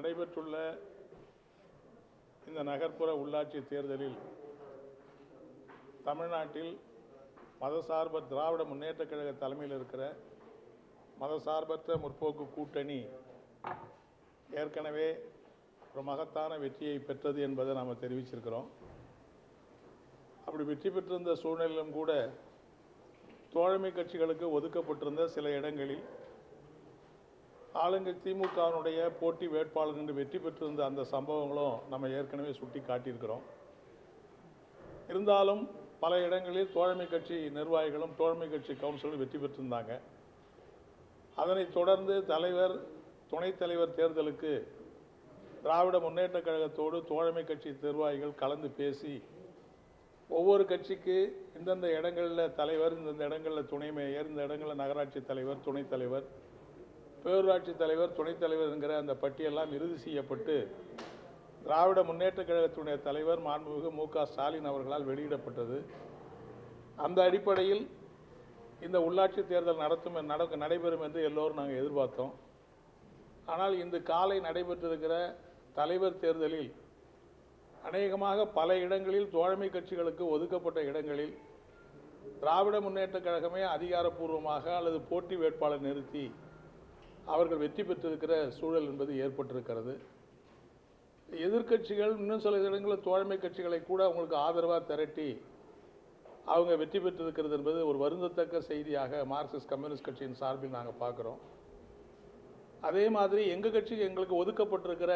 நடைபெற்றுள்ள இந்த நகர்ப்புற உள்ளாட்சி தேர்தலில் தமிழ்நாட்டில் மதசார்பற்ற திராவிட முன்னேற்றக் கழக தலைமையில் இருக்கிற மதசார்பற்ற முற்போக்கு கூட்டணி ஏற்கனவே ஒரு மகத்தான வெற்றியை பெற்றது என்பதை நாம் தெரிவிச்சிருக்கிறோம் அப்படி வெற்றி பெற்றிருந்த சூழ்நிலையிலும் கூட தோழமை கட்சிகளுக்கு ஒதுக்கப்பட்டிருந்த சில இடங்களில் ஆளுங்க திமுகவினுடைய போட்டி வேட்பாளர் என்று வெற்றி பெற்றிருந்த அந்த சம்பவங்களும் நம்ம ஏற்கனவே சுட்டி காட்டியிருக்கிறோம் இருந்தாலும் பல இடங்களில் தோழமை கட்சி நிர்வாகிகளும் தோழமை கட்சி கவுன்சிலரும் வெற்றி பெற்றிருந்தாங்க அதனைத் தொடர்ந்து தலைவர் துணைத் தலைவர் தேர்தலுக்கு திராவிட முன்னேற்றக் கழகத்தோடு தோழமை கட்சி நிர்வாகிகள் கலந்து பேசி ஒவ்வொரு கட்சிக்கு இந்தந்த இடங்களில் தலைவர் இந்தந்த இடங்களில் துணை மேயர் இந்த இடங்களில் நகராட்சி தலைவர் துணைத் தலைவர் பேரூராட்சி தலைவர் துணைத் தலைவர் என்கிற அந்த பட்டியெல்லாம் இறுதி செய்யப்பட்டு திராவிட முன்னேற்றக் கழகத்துடைய தலைவர் மாண்புமிகு மு க ஸ்டாலின் அவர்களால் வெளியிடப்பட்டது அந்த அடிப்படையில் இந்த உள்ளாட்சி தேர்தல் நடத்தும் நடக்க நடைபெறும் என்று எல்லோரும் நாங்கள் எதிர்பார்த்தோம் ஆனால் இன்று காலை நடைபெற்றிருக்கிற தலைவர் தேர்தலில் அநேகமாக பல இடங்களில் தோழமை கட்சிகளுக்கு ஒதுக்கப்பட்ட இடங்களில் திராவிட முன்னேற்றக் கழகமே அதிகாரப்பூர்வமாக அல்லது போட்டி வேட்பாளர் நிறுத்தி அவர்கள் வெற்றி பெற்றிருக்கிற சூழல் என்பது ஏற்பட்டிருக்கிறது எதிர்க்கட்சிகள் இன்னும் சில இடங்களில் தோழமை கட்சிகளை கூட அவங்களுக்கு ஆதரவாக திரட்டி அவங்க வெற்றி பெற்றிருக்கிறது என்பது ஒரு வருந்தத்தக்க செய்தியாக மார்க்சிஸ்ட் கம்யூனிஸ்ட் கட்சியின் சார்பில் நாங்கள் பார்க்குறோம் அதே மாதிரி எங்கள் கட்சிக்கு எங்களுக்கு ஒதுக்கப்பட்டிருக்கிற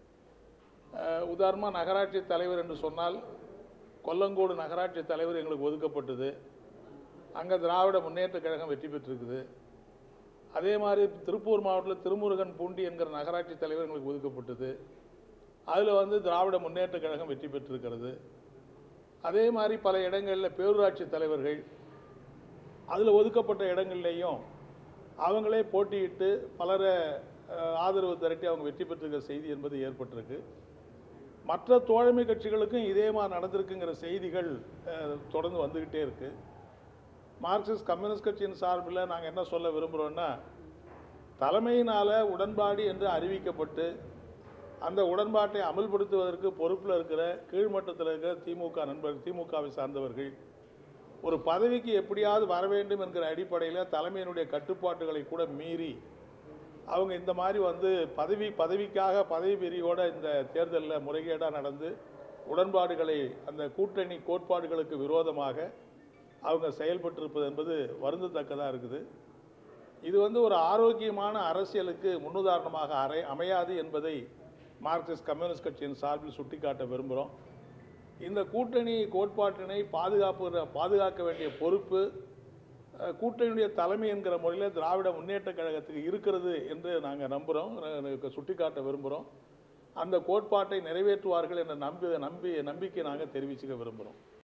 உதாரணமாக நகராட்சி தலைவர் என்று சொன்னால் கொல்லங்கோடு நகராட்சி தலைவர் எங்களுக்கு ஒதுக்கப்பட்டது அங்கே திராவிட முன்னேற்ற கழகம் வெற்றி பெற்றிருக்குது அதே மாதிரி திருப்பூர் மாவட்டத்தில் திருமுருகன் பூண்டி என்கிற நகராட்சி தலைவர் எங்களுக்கு ஒதுக்கப்பட்டது அதில் வந்து திராவிட முன்னேற்ற கழகம் வெற்றி பெற்றிருக்கிறது அதே மாதிரி பல இடங்களில் பேரூராட்சி தலைவர்கள் அதில் ஒதுக்கப்பட்ட இடங்கள்லேயும் அவங்களே போட்டியிட்டு பலரை ஆதரவு திரட்டி அவங்க வெற்றி பெற்றிருக்கிற செய்தி என்பது ஏற்பட்டிருக்கு மற்ற தோழமை கட்சிகளுக்கும் இதே மாதிரி நடந்திருக்குங்கிற செய்திகள் தொடர்ந்து வந்துக்கிட்டே இருக்குது மார்க்சிஸ்ட் கம்யூனிஸ்ட் கட்சியின் சார்பில் நாங்கள் என்ன சொல்ல விரும்புகிறோன்னா தலைமையினால் உடன்பாடு என்று அறிவிக்கப்பட்டு அந்த உடன்பாட்டை அமல்படுத்துவதற்கு பொறுப்பில் இருக்கிற கீழ்மட்டத்தில் இருக்கிற திமுக நண்பர்கள் திமுகவை சார்ந்தவர்கள் ஒரு பதவிக்கு எப்படியாவது வர வேண்டும் என்கிற அடிப்படையில் தலைமையினுடைய கட்டுப்பாட்டுகளை கூட மீறி அவங்க இந்த மாதிரி வந்து பதவி பதவிக்காக பதவி வெறியோட இந்த தேர்தலில் முறைகேடாக நடந்து உடன்பாடுகளை அந்த கூட்டணி கோட்பாடுகளுக்கு விரோதமாக அவங்க செயல்பட்டிருப்பது என்பது வருந்தத்தக்கதாக இருக்குது இது வந்து ஒரு ஆரோக்கியமான அரசியலுக்கு முன்னுதாரணமாக அறை அமையாது என்பதை மார்க்சிஸ்ட் கம்யூனிஸ்ட் கட்சியின் சார்பில் சுட்டிக்காட்ட விரும்புகிறோம் இந்த கூட்டணி கோட்பாட்டினை பாதுகாப்பு பாதுகாக்க வேண்டிய பொறுப்பு கூட்டணியுடைய தலைமை என்கிற முறையில் திராவிட முன்னேற்ற கழகத்துக்கு இருக்கிறது என்று நாங்கள் நம்புகிறோம் சுட்டிக்காட்ட விரும்புகிறோம் அந்த கோட்பாட்டை நிறைவேற்றுவார்கள் என்ற நம்பி நம்பி நம்பிக்கை நாங்கள் தெரிவிச்சுக்க விரும்புகிறோம்